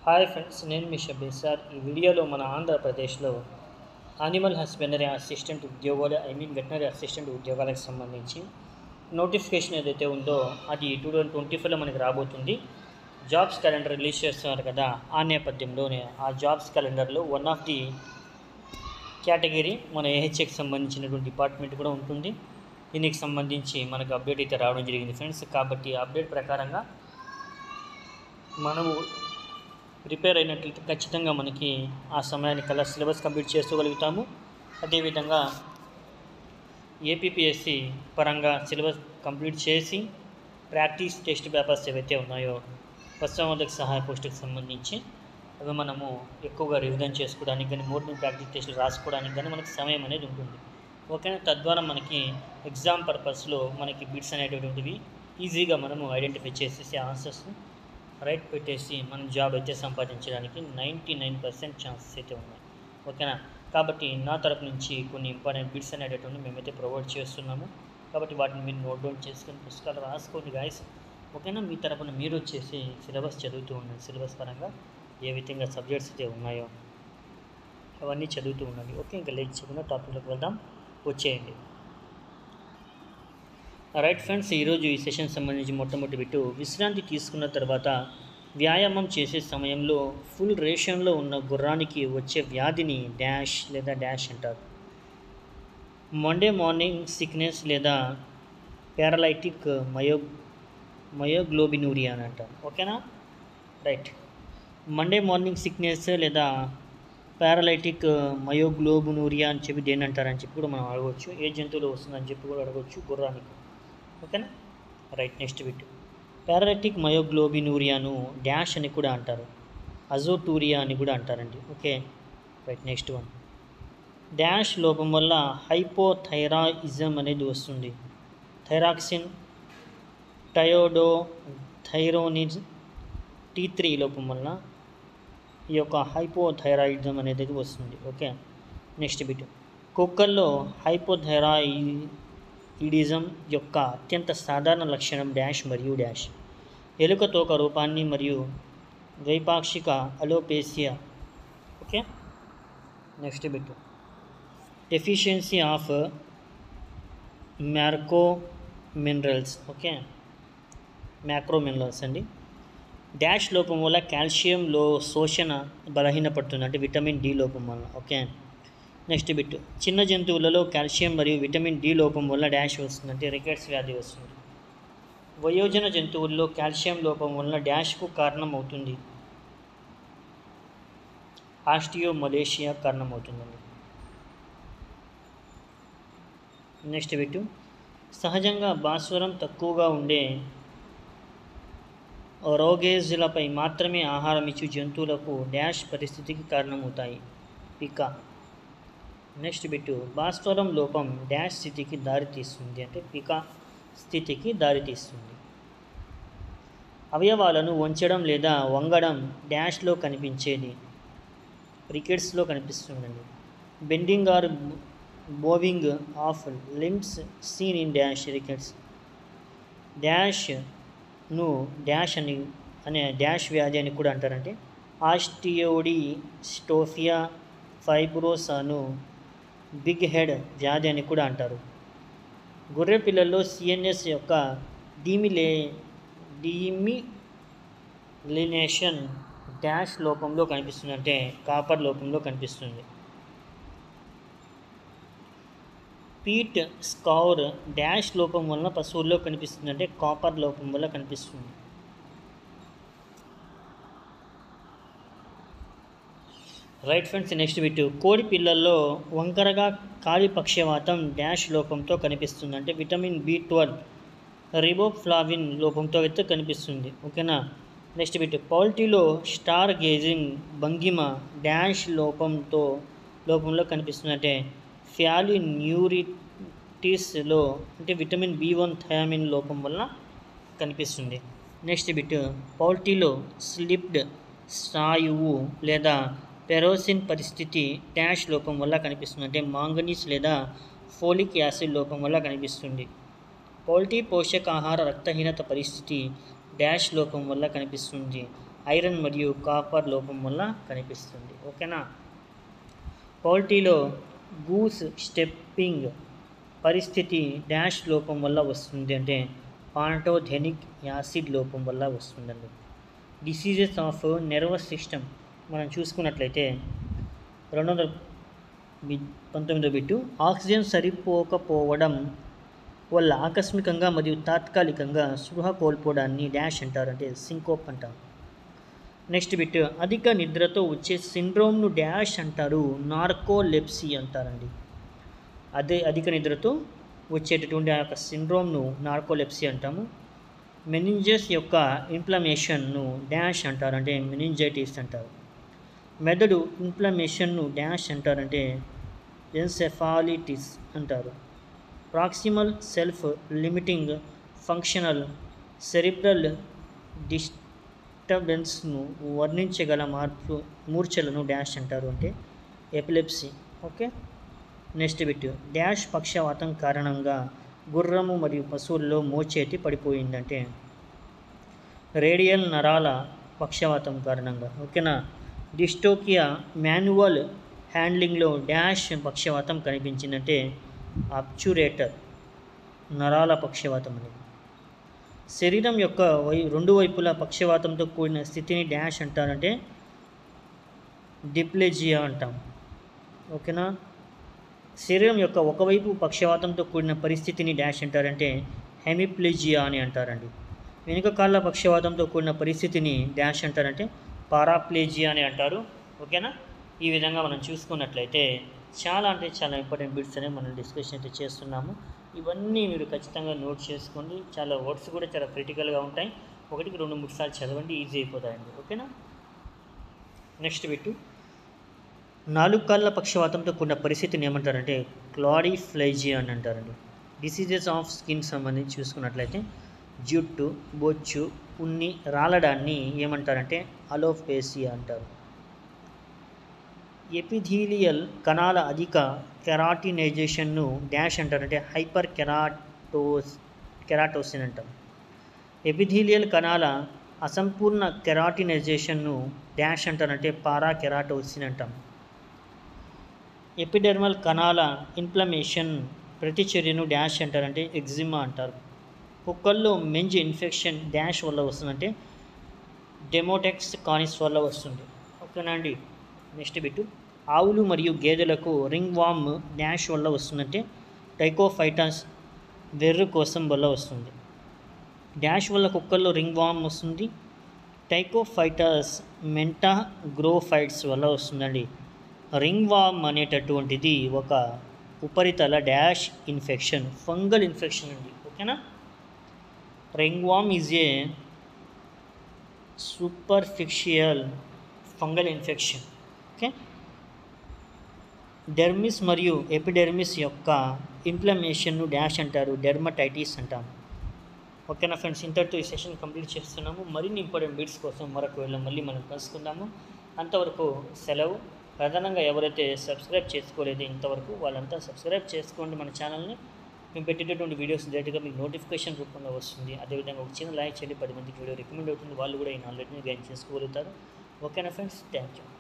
hi friends నేను మీ Shabbir sir ఈ వీడియోలో మన ఆంధ్రప్రదేశ్లో యానిమల్ హస్బెండరీ అసిస్టెంట్ ఉద్యోగాలు ఐ మీన్ వెటనరీ అసిస్టెంట్ ఉద్యోగాలకు సంబంధించి నోటిఫికేషన్ ఏదైతే ఉందో అది టూ థౌజండ్ ట్వంటీ ఫైవ్లో మనకి రాబోతుంది జాబ్స్ క్యాలెండర్ రిలీజ్ చేస్తున్నారు కదా ఆ నేపథ్యంలోనే ఆ జాబ్స్ క్యాలెండర్లో వన్ ఆఫ్ ది కేటగిరీ మన ఏహెచ్ఏకి సంబంధించినటువంటి డిపార్ట్మెంట్ కూడా ఉంటుంది దీనికి సంబంధించి మనకు అప్డేట్ అయితే రావడం జరిగింది ఫ్రెండ్స్ కాబట్టి అప్డేట్ ప్రకారంగా మనము ప్రిపేర్ అయినట్లయితే ఖచ్చితంగా మనకి ఆ సమయానికి కల్లా సిలబస్ కంప్లీట్ చేసుకోగలుగుతాము అదేవిధంగా ఏపీపీఎస్సి పరంగా సిలబస్ కంప్లీట్ చేసి ప్రాక్టీస్ టెస్ట్ పేపర్స్ ఏవైతే ఉన్నాయో పశ్చిమోదక సహాయ పోస్టుకి సంబంధించి అవి మనము ఎక్కువగా రివిజన్ చేసుకోవడానికి కానీ మోర్ ప్రాక్టీస్ టెస్టులు రాసుకోవడానికి కానీ మనకి సమయం అనేది ఉంటుంది ఓకేనా తద్వారా మనకి ఎగ్జామ్ పర్పస్లో మనకి బిట్స్ అనేటటువంటివి ఈజీగా మనము ఐడెంటిఫై చేసేసి ఆన్సర్స్ రైట్ పెట్టేసి మనం జాబ్ అయితే సంపాదించడానికి నైంటీ నైన్ పర్సెంట్ ఛాన్సెస్ అయితే ఉన్నాయి ఓకేనా కాబట్టి నా తరపు నుంచి కొన్ని ఇంపార్టెంట్ బిట్స్ అనేటటువంటి మేమైతే ప్రొవైడ్ చేస్తున్నాము కాబట్టి వాటిని మీరు నోట్ డౌన్ చేసుకొని పుస్తకాలు రాసుకోండి గాయస్ ఓకేనా మీ తరపున మీరు వచ్చేసి సిలబస్ చదువుతూ ఉండండి సిలబస్ పరంగా ఏ విధంగా సబ్జెక్ట్స్ అయితే ఉన్నాయో అవన్నీ చదువుతూ ఉండండి ఓకే ఇంకా లేట్ చేయకుండా టాపిక్లోకి వెళ్దాం వచ్చేయండి రైట్ ఫ్రెండ్స్ ఈరోజు ఈ సెషన్ సంబంధించి మొట్టమొదటి బిట్టు విశ్రాంతి తీసుకున్న తర్వాత వ్యాయామం చేసే సమయంలో ఫుల్ రేషన్లో ఉన్న గుర్రానికి వచ్చే వ్యాధిని డాష్ లేదా డాష్ అంటారు మండే మార్నింగ్ సిక్నెస్ లేదా పారాలైటిక్ మయో మయోగ్లోబినూరియా అని అంటారు ఓకేనా రైట్ మండే మార్నింగ్ సిక్నెస్ లేదా పారాలైటిక్ మయోగ్లోబునూరియా అని చెప్పి దేని అంటారని చెప్పి కూడా మనం అడగవచ్చు ఏ జంతువులో వస్తుందని చెప్పి కూడా అడగవచ్చు గుర్రానికి ఓకేనా రైట్ నెక్స్ట్ బిట్ పారాలైటిక్ మయోగ్లోబినూరియాను డాష్ అని కూడా అంటారు అజోటూరియా అని కూడా అంటారండి okay right next one dash లోపం వల్ల హైపోథైరాయిజం అనేది వస్తుంది థైరాక్సిన్ టయోడో థైరోనిజ్ టీ త్రీ లోపం వల్ల ఈ యొక్క హైపోథైరాయిజం అనేది వస్తుంది ఓకే నెక్స్ట్ బిట్ కుక్కల్లో హైపోథైరాయిడిజం యొక్క అత్యంత సాధారణ లక్షణం డాష్ మరియు డాష్ ఎలుక తోక రూపాన్ని మరియు ద్వైపాక్షిక alopecia okay next bit deficiency of మ్యార్కో మినరల్స్ ఓకే మ్యాక్రో మినరల్స్ అండి డాష్ లోపం వల్ల కాల్షియంలో శోషణ బలహీనపడుతుంది అంటే విటమిన్ డి లోపం వల్ల ఓకే నెక్స్ట్ బిట్ చిన్న జంతువులలో కాల్షియం మరియు విటమిన్ డి లోపం వల్ల డాష్ వస్తుంది అంటే రికెట్స్ వ్యాధి వస్తుంది వయోజన జంతువుల్లో కాల్షియం లోపం వల్ల డాష్కు కారణం అవుతుంది ఆస్టియో మలేషియా కారణం అవుతుందండి నెక్స్ట్ బిట్ సహజంగా భాస్వరం తక్కువగా ఉండే రోగేజులపై మాత్రమే ఆహారం ఇచ్చు జంతువులకు డాష్ పరిస్థితికి కారణమవుతాయి పిక నెక్స్ట్ బిట్టు భాస్వరం లోపం డాష్ స్థితికి దారితీస్తుంది అంటే పిక స్థితికి దారితీస్తుంది అవయవాలను వంచడం లేదా వంగడం డాష్లో కనిపించేది రికెట్స్లో కనిపిస్తుందండి bending or bowing of limbs seen in dash rickets dash ను డాష్ అని అనే డాష్ వ్యాధి అని కూడా అంటారంటే ఆస్టియోడి స్టోఫియా ఫైబ్రోసాను బిగ్ హెడ్ వ్యాధి అని కూడా అంటారు గొర్రె పిల్లల్లో సిఎన్ఎస్ యొక్క డీమిలే డీమిలినేషన్ డాష్ లోపంలో కనిపిస్తుంది అంటే కాపర్ లోపంలో కనిపిస్తుంది పీట్ స్కౌర్ డాష్ లోపం వలన పశువుల్లో కనిపిస్తుంది అంటే కాపర్ లోపం వల్ల కనిపిస్తుంది రైట్ ఫ్రెండ్స్ నెక్స్ట్ బిట్ కోడి పిల్లల్లో వంకరగా కాలి పక్షవాతం డాష్ లోపంతో కనిపిస్తుంది అంటే విటమిన్ బి ట్వెల్వ్ రిబోఫ్లావిన్ లోపంతో అయితే కనిపిస్తుంది ఓకేనా నెక్స్ట్ బిట్ పౌల్టీలో స్టార్ గేజింగ్ భంగిమ డాష్ లోపంతో లోపంలో కనిపిస్తుంది అంటే ఫ్యాలి న్యూరిటిస్లో అంటే విటమిన్ బి వన్ థయామిన్ లోపం వల్ల కనిపిస్తుంది నెక్స్ట్ బిట్ పౌల్టీలో స్లిప్డ్ స్నాయువు లేదా పెరోసిన్ పరిస్థితి డాష్ లోపం వల్ల కనిపిస్తుంది అంటే మాంగనీస్ లేదా ఫోలిక్ యాసిడ్ లోపం వల్ల కనిపిస్తుంది పౌల్టీ పోషకాహార రక్తహీనత పరిస్థితి డాష్ లోపం వల్ల కనిపిస్తుంది ఐరన్ మరియు కాపర్ లోపం వల్ల కనిపిస్తుంది ఓకేనా పౌల్టీలో గూస్ స్టెప్పింగ్ పరిస్థితి డాష్ లోపం వల్ల వస్తుంది అంటే పాంటోథెనిక్ యాసిడ్ లోపం వల్ల వస్తుందండి డిసీజెస్ ఆఫ్ నెర్వస్ సిస్టమ్ మనం చూసుకున్నట్లయితే రెండు వందల బి- పంతొమ్మిదో బిట్టు ఆక్సిజన్ సరిపోకపోవడం వల్ల ఆకస్మికంగా మరియు తాత్కాలికంగా స్పృహ కోల్పోవడాన్ని డాష్ అంటారు అంటే సింకోప్ అంటారు నెక్స్ట్ బిట్ అధిక నిద్రతో వచ్చే సిండ్రోమ్ను డాష్ అంటారు నార్కోలెప్సీ అంటారండి అదే అధిక నిద్రతో వచ్చేటటువంటి ఆ యొక్క సిండ్రోమ్ను నార్కోలెప్సీ అంటాము మెనింజస్ యొక్క ఇన్ఫ్లమేషన్ను డాష్ అంటారు అంటే మెనింజైటిస్ అంటారు మెదడు ఇన్ఫ్లమేషన్ను డాష్ అంటారంటే ఎన్సెఫాలిటిస్ అంటారు proximal self limiting functional cerebral డిస్టర్బెన్స్ను వర్ణించగల మార్పు మూర్ఛలను డాష్ అంటారు అంటే epilepsy okay next bit dash పక్షవాతం కారణంగా గుర్రము మరియు పశువుల్లో మోచేతి పడిపోయిందంటే రేడియల్ నరాల పక్షవాతం కారణంగా ఓకేనా డిస్టోకియా మాన్యువల్ హ్యాండ్లింగ్లో డాష్ పక్షవాతం కనిపించిందంటే అబ్చురేటర్ నరాల పక్షవాతం అనేది శరీరం యొక్క వై రెండు వైపులా పక్షవాతంతో కూడిన స్థితిని డాష్ అంటారంటే డిప్లెజియా అంటాం ఓకేనా శరీరం యొక్క ఒకవైపు పక్షవాతంతో కూడిన పరిస్థితిని డాష్ అంటారంటే హెమిప్లెజియా అని అంటారండి వెనుక కాళ్ళ పక్షవాతంతో కూడిన పరిస్థితిని డాష్ అంటారంటే పారాప్లేజియా అని అంటారు ఓకేనా ఈ విధంగా మనం చూసుకున్నట్లయితే చాలా అంటే చాలా ఇంపార్టెంట్ బిట్స్ అనేవి మనం డిస్కషన్ అయితే చేస్తున్నాము ఇవన్నీ మీరు ఖచ్చితంగా నోట్ చేసుకోండి చాలా వర్డ్స్ కూడా చాలా క్రిటికల్గా ఉంటాయి ఒకటికి రెండు మూడు సార్లు చదవండి ఈజీ అయిపోతాయండి ఓకేనా నెక్స్ట్ బిట్టు నాలుగు కాళ్ళ పక్షవాతంతో కూడిన పరిస్థితిని ఏమంటారంటే క్లాడిఫ్లైజియా అని అంటారండి డిసీజెస్ ఆఫ్ స్కిన్ సంబంధించి చూసుకున్నట్లయితే జుట్టు బొచ్చు ఉన్ని రాలడాన్ని ఏమంటారంటే అలోఫేసియా అంటారు ఎపిథీలియల్ కణాల అధిక కెరాటినైజేషన్ను డాష్ అంటారంటే హైపర్ కెరాటోస్ కెరాటోసిన్ అంటాం ఎపిథీలియల్ కణాల అసంపూర్ణ కెరాటినైజేషన్ను డాష్ అంటారంటే పారా కెరాటోసిన్ అంటాం ఎపిడెర్మల్ కణాల ఇన్ఫ్లమేషన్ ప్రతిచర్యను డాష్ అంటారంటే ఎగ్జిమా అంటారు కుక్కల్లో మెంజ్ ఇన్ఫెక్షన్ డాష్ వల్ల వస్తుందంటే డెమోటెక్స్ కానిస్ వల్ల వస్తుంది ఓకేనా అండి నెక్స్ట్ బిట్టు ఆవులు మరియు గేదెలకు రింగ్ వామ్ డాష్ వల్ల వస్తుందంటే టైకోఫైటాస్ వెర్రు కోసం వల్ల వస్తుంది డాష్ వల్ల కుక్కల్లో రింగ్ వామ్ వస్తుంది టైకోఫైటస్ మెంటా గ్రోఫైట్స్ వల్ల వస్తుందండి రింగ్ వామ్ అనేటటువంటిది ఒక ఉపరితల డాష్ ఇన్ఫెక్షన్ ఫంగల్ ఇన్ఫెక్షన్ అండి ఓకేనా ring worm is a superficial fungal infection okay dermis మరియు ఎపిడెర్మిస్ యొక్క ఇన్ఫ్లమేషన్ను డాష్ అంటారు డెర్మటైటిస్ అంటాం ఓకేనా ఫ్రెండ్స్ ఇంతటితో ఈ సెషన్ కంప్లీట్ చేస్తున్నాము మరిన్ని ఇంపార్టెంట్ బీట్స్ కోసం మరొక వేళ మళ్ళీ మనం కలుసుకుందాము అంతవరకు సెలవు ప్రధానంగా ఎవరైతే సబ్స్క్రైబ్ చేసుకోలేదో ఇంతవరకు వాళ్ళంతా సబ్స్క్రైబ్ చేసుకోండి మన ఛానల్ని మేము పెట్టేటటువంటి వీడియోస్ డైరెక్ట్గా మీకు నోటిఫికేషన్ రూపంలో వస్తుంది అదేవిధంగా ఒక చిన్న లైక్ చేయండి పది మందికి వీడియో రికమెండ్ అవుతుంది వాళ్ళు కూడా ఈ నాలెడ్జ్ని గైన్ చేసుకోగలుగుతారు ఓకేనా ఫ్రెండ్స్ థ్యాంక్ యూ